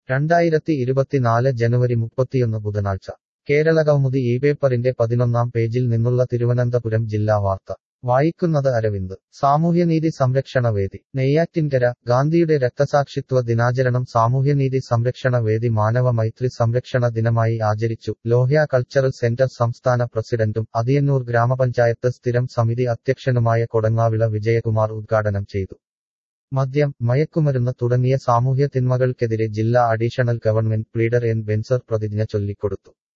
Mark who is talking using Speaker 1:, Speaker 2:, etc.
Speaker 1: രണ്ടായിരത്തി ഇരുപത്തിനാല് ജനുവരി മുപ്പത്തിയൊന്ന് ബുധനാഴ്ച കേരളകൗമുദി ഈ പേപ്പറിന്റെ പതിനൊന്നാം പേജിൽ നിന്നുള്ള തിരുവനന്തപുരം ജില്ലാ വാർത്ത വായിക്കുന്നത് അരവിന്ദ് സാമൂഹ്യനീതി സംരക്ഷണ വേദി നെയ്യാറ്റിൻകര ഗാന്ധിയുടെ രക്തസാക്ഷിത്വ ദിനാചരണം സാമൂഹ്യനീതി സംരക്ഷണ വേദി മാനവ മൈത്രി സംരക്ഷണ ദിനമായി ആചരിച്ചു ലോഹ്യ കൾച്ചറൽ സെന്റർ സംസ്ഥാന പ്രസിഡന്റും അതിയന്നൂർ ഗ്രാമപഞ്ചായത്ത് സ്ഥിരം സമിതി അധ്യക്ഷനുമായ കൊടങ്ങാവിള വിജയകുമാർ ഉദ്ഘാടനം ചെയ്തു മദ്യം മയക്കുമരുന്ന് തുടങ്ങിയ സാമൂഹ്യ തിന്മകൾക്കെതിരെ ജില്ലാ additional government pleader N Benzer പ്രതിജ്ഞ ചൊല്ലിക്കൊടുത്തു